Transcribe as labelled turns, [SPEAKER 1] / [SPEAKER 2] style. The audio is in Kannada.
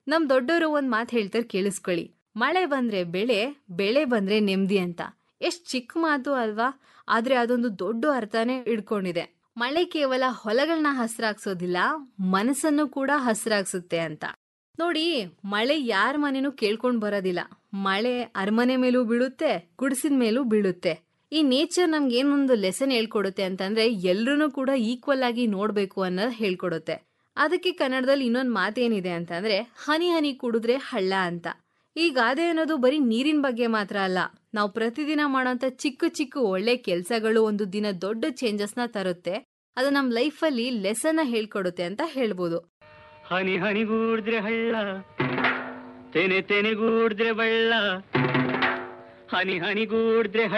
[SPEAKER 1] ನಮ್ ದೊಡ್ಡವರು ಒಂದ್ ಮಾತು ಹೇಳ್ತಾರೆ ಕೇಳಿಸ್ಕೊಳ್ಳಿ ಮಳೆ ಬಂದ್ರೆ ಬೆಳೆ ಬೆಳೆ ಬಂದ್ರೆ ನೆಮ್ಮದಿ ಅಂತ ಎಷ್ಟ್ ಚಿಕ್ಕ ಮಾತು ಅಲ್ವಾ ಆದ್ರೆ ಅದೊಂದು ದೊಡ್ಡ ಅರ್ಥನೇ ಇಡ್ಕೊಂಡಿದೆ ಮಳೆ ಕೇವಲ ಹೊಲಗಳನ್ನ ಹಸ್ರಾಗ್ಸೋದಿಲ್ಲ ಮನಸ್ಸನ್ನು ಕೂಡ ಹಸ್ರಾಗ್ಸುತ್ತೆ ಅಂತ ನೋಡಿ ಮಳೆ ಯಾರ ಮನೆನೂ ಕೇಳ್ಕೊಂಡ್ ಬರೋದಿಲ್ಲ ಮಳೆ ಅರಮನೆ ಮೇಲೂ ಬೀಳುತ್ತೆ ಗುಡಿಸಿದ ಮೇಲೂ ಬೀಳುತ್ತೆ ಈ ನೇಚರ್ ನಮ್ಗೆ ಏನೊಂದು ಲೆಸನ್ ಹೇಳ್ಕೊಡುತ್ತೆ ಅಂತಂದ್ರೆ ಎಲ್ರೂ ಕೂಡ ಈಕ್ವಲ್ ಆಗಿ ನೋಡ್ಬೇಕು ಅನ್ನೋದು ಹೇಳ್ಕೊಡುತ್ತೆ ಅದಕ್ಕೆ ಕನ್ನಡದಲ್ಲಿ ಇನ್ನೊಂದು ಮಾತೇನಿದೆ ಅಂತಂದ್ರೆ ಹನಿ ಹನಿ ಕುಡಿದ್ರೆ ಹಳ್ಳ ಅಂತ ಈ ಗಾದೆ ಅನ್ನೋದು ಬರೀ ನೀರಿನ ಬಗ್ಗೆ ಮಾತ್ರ ಅಲ್ಲ ನಾವು ಪ್ರತಿದಿನ ಮಾಡೋಂಥ ಚಿಕ್ಕ ಚಿಕ್ಕ ಒಳ್ಳೆ ಕೆಲ್ಸಗಳು ಒಂದು ದಿನ ದೊಡ್ಡ ಚೇಂಜಸ್ನ ತರುತ್ತೆ ಅದು ನಮ್ಮ ಲೈಫಲ್ಲಿ ಲೆಸನ್ನ ಹೇಳ್ಕೊಡುತ್ತೆ ಅಂತ ಹೇಳ್ಬೋದು
[SPEAKER 2] ಹನಿ ಹನಿಗೂಡಿದ್ರೆ ಹಳ್ಳ ತೆನೆ ತೆನೆಗೂಡಿದ್ರೆ ಬಳ್ಳ ಹನಿ ಹನಿಗೂಡಿದ್ರೆ